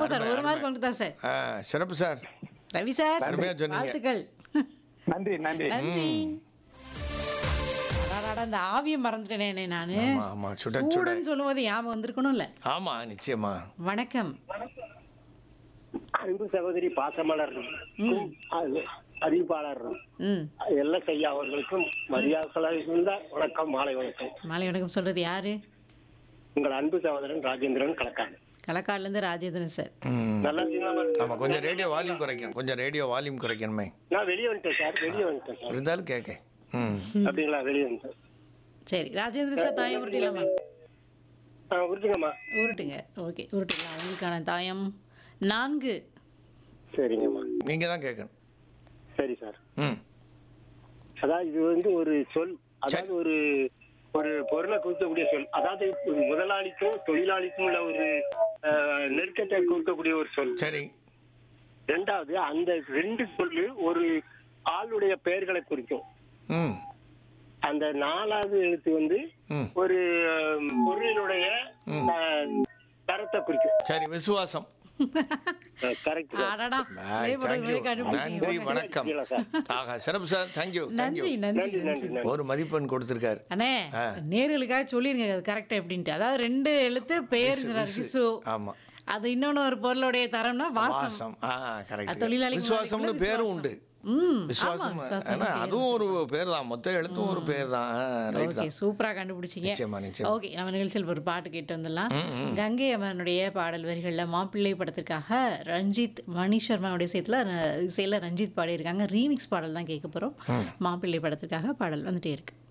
Super sir ஒரு mark உங்களுக்கு தான் சார் ஆ, சிறப்பு சார் ரவி சார் அருமையா சொன்னீங்க. வாழ்த்துக்கள் நன்றி நன்றி நன்றி அடாடாடா, இந்த ஆவியை மறந்துட்டேனே நானு ஆமா ஆமா சுட சுட சூடுன்னு சொல்லும்போது ஞாபகம் வந்திருக்கணும்ல ஆமா நிச்சயமா வணக்கம் அன்பு சகோதரி பாசமலர் அது- அறிவிப்பாளர் ம் எல்லாம் செய்ய அவர்களுக்கும் மரியாதை இருந்த வணக்கம் மாலை வணக்கம் மாலை வணக்கம் சொல்றது யாரு உங்கள் அன்பு சகோதரன் ராஜேந்திரன் கலக்கான் களக்காடுல இருந்து ராஜேந்திரன் சார் ம். நல்லா இருக்கீங்களா? ஆமா கொஞ்சம் ரேடியோ வால்யூம் குறைக்கணும் கொஞ்சம் ரேடியோ வால்யூம் குறைக்கணுமே நான் வெளியே வந்துட்டேன் சார் வெளியே வந்துட்டேன் சார் இருந்தாலும் கேட்க ம் அப்படிங்களா வெளியே வந்துட்டேன் சரி ராஜேந்திரன் சார் தாயம் உருட்டிடலாமா ஆ, உறுதிங்கம்மா உருட்டுங்க ஓகே உருட்டுங்களா உங்களுக்கான தாயம் நான்கு சரிங்கம்மா நீங்க தான் கேட்கணும் சரி சார் ம் அதாவது இது வந்து ஒரு சொல் அதாவது ஒரு ஒரு பொருளை குறிக்கக்கூடிய சொல் அதாவது ஒரு முதலாளிக்கும் தொழிலாளிக்கும் உள்ள ஒரு அஹ், நெருக்கத்தை குறிக்கக்கூடிய ஒரு சொல் சரி ரெண்டாவது அந்த ரெண்டு சொல்லு ஒரு ஆளுடைய பெயர்களை குறிக்கும் ம் அந்த நாலாவது எழுத்து வந்து ம் ஒரு அஹ், பொருளினுடைய அஹ், தரத்தை குறிக்கும் சரி விசுவாசம் கரெக்ட் அடடா Bye, இதே போல thank you. இதே கண்டுபிடிச்சீங்க. நன்றி வணக்கம் ஆகா சிறப்பு சார் தேங்க்யூ நன்றி தேங்க்யூ நன்றி நன்றி நன்றி நன்றி ஒரு மதிப்பெண் கொடுத்துருக்காரு அண்ணே ஆ. நேர்களுக்காக சொல்லிருங்க அது கரெக்டா எப்படின்ட்டு அதாவது ரெண்டு எழுத்து பெயர் விசு ஆமா அது இன்னொன்னு ஒரு பொருளுடைய தரம்னா வாசம் வாசம் ஆ கரெக்ட் தொழிலாளிக்கு விசுவாசம்னு முன்னாடி பேரும் விசுவாசம். உண்டு ம் விசுவாசம் ஆமா, விசுவாசம் ஏன்னா பேர் அதுவும் ஒரு பேர் தான் மொத்த எழுத்தும் ஒரு பேர் தான் ரைட் ஓகே தான் சூப்பரா கண்டுபிடிச்சீங்க நிச்சயமா நிச்சயமா ஓகே நம்ம நிகழ்ச்சியில் ஒரு பாட்டு கேட்டு வந்துடலாம் கங்கை அம்மனுடைய பாடல் வரிகளில் மாப்பிள்ளை படத்திற்காக ரஞ்சித் மணி சர்மாவுடைய சேர்த்துல இசையில் ரஞ்சித் பாடியிருக்காங்க ரீமிக்ஸ் பாடல் தான் கேட்க போகிறோம் மாப்பிள்ளை படத்திற்காக பாடல் வந்துட்டே இருக்கு